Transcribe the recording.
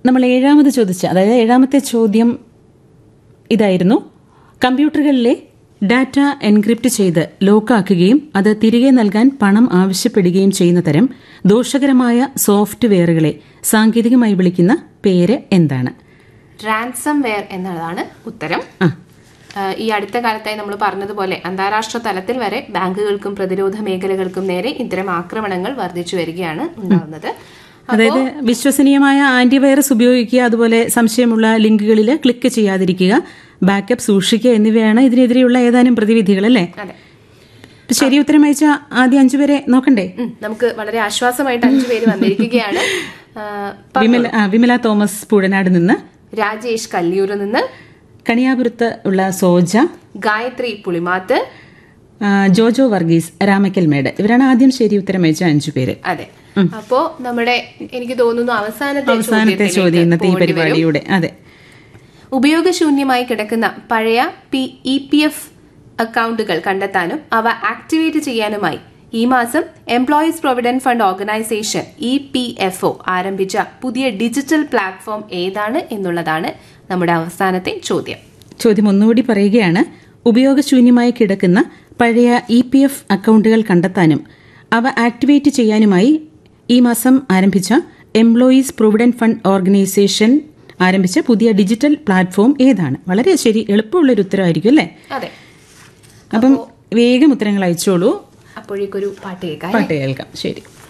നമ്മൾ ഏഴാമത് ചോദിച്ച അതായത് ഏഴാമത്തെ ചോദ്യം ഇതായിരുന്നു കമ്പ്യൂട്ടറുകളിലെ ഡാറ്റ എൻക്രിപ്റ്റ് ചെയ്ത് ലോക്കാക്കുകയും അത് തിരികെ നൽകാൻ പണം ആവശ്യപ്പെടുകയും ചെയ്യുന്ന തരം ദോഷകരമായ സോഫ്റ്റ്വെയറുകളെ സാങ്കേതികമായി വിളിക്കുന്ന പേര് എന്താണ് റാൻസം വെയർ എന്നതാണ് ഉത്തരം ആ ആഹ് ഈ അടുത്ത കാലത്തായി നമ്മൾ പറഞ്ഞതുപോലെ അന്താരാഷ്ട്ര തലത്തിൽ വരെ ബാങ്കുകൾക്കും പ്രതിരോധ മേഖലകൾക്കും നേരെ ഇത്തരം ആക്രമണങ്ങൾ വർദ്ധിച്ചു വരികയാണ് ഉണ്ടാവുന്നത് അതായത് വിശ്വസനീയമായ ആന്റിവൈറസ് ഉപയോഗിക്കുക അതുപോലെ സംശയമുള്ള ലിങ്കുകളിൽ ക്ലിക്ക് ചെയ്യാതിരിക്കുക ബാക്കപ്പ് സൂക്ഷിക്കുക എന്നിവയാണ് ഇതിനെതിരെയുള്ള ഏതാനും പ്രതിവിധികൾ അല്ലേ അതെ ഇപ്പൊ ശരി ഉത്തരം അയച്ച ആദ്യ അഞ്ചുപേരെ നോക്കണ്ടേ ഉം, നമുക്ക് വളരെ ആശ്വാസമായിട്ട് അഞ്ചു പേര് വന്നിരിക്കുകയാണ് ആഹ് പ- വിമല ആ, വിമല തോമസ് പൂഴനാട് നിന്ന് രാജേഷ് കല്ലിയൂരിൽ നിന്ന് കണിയാപുരത്ത് ഉള്ള സോജ ഗായത്രി പുളിമാത്ത് ആ, ജോജോ വർഗീസ് രാമക്കൽമേട് ഇവരാണ് ആദ്യം ശരി ഉത്തരം അയച്ച അഞ്ചുപേര് അതെ അപ്പോ നമ്മുടെ എനിക്ക് തോന്നുന്നു അവസാനത്തെ അവസാനത്തെ ചോദ്യത്തിലേക്ക് ചോദ്യം ഇന്നത്തെ ഈ പോകേണ്ടി വരും. പരിപാടിയുടെ അതെ ഉപയോഗശൂന്യമായി കിടക്കുന്ന പഴയ പി ഇ പി എഫ് അക്കൗണ്ടുകൾ കണ്ടെത്താനും അവ ആക്ടിവേറ്റ് ചെയ്യാനുമായി ഈ മാസം employees provident fund organisation E P F O ആരംഭിച്ച പുതിയ ഡിജിറ്റൽ പ്ലാറ്റ്ഫോം ഏതാണ് എന്നുള്ളതാണ് നമ്മുടെ അവസാനത്തെ ചോദ്യം ചോദ്യം ഒന്നുകൂടി പറയുകയാണ് ഉപയോഗശൂന്യമായി കിടക്കുന്ന പഴയ ഇ പി എഫ് അക്കൗണ്ടുകൾ കണ്ടെത്താനും അവ ആക്ടിവേറ്റ് ചെയ്യാനുമായി ഈ മാസം ആരംഭിച്ച എംപ്ലോയീസ് പ്രൊവിഡന്റ് ഫണ്ട് ഓർഗനൈസേഷൻ ആരംഭിച്ച പുതിയ ഡിജിറ്റൽ പ്ലാറ്റ്ഫോം ഏതാണ് വളരെ ശരി എളുപ്പമുള്ളൊരു ഉത്തരമായിരിക്കും അല്ലേ അതെ അപ്പം വേഗം ഉത്തരങ്ങൾ അയച്ചോളൂ അപ്പോഴേക്കൊരു പാട്ട് കേൾക്കാം പാട്ട് കേൾക്കാം ശരി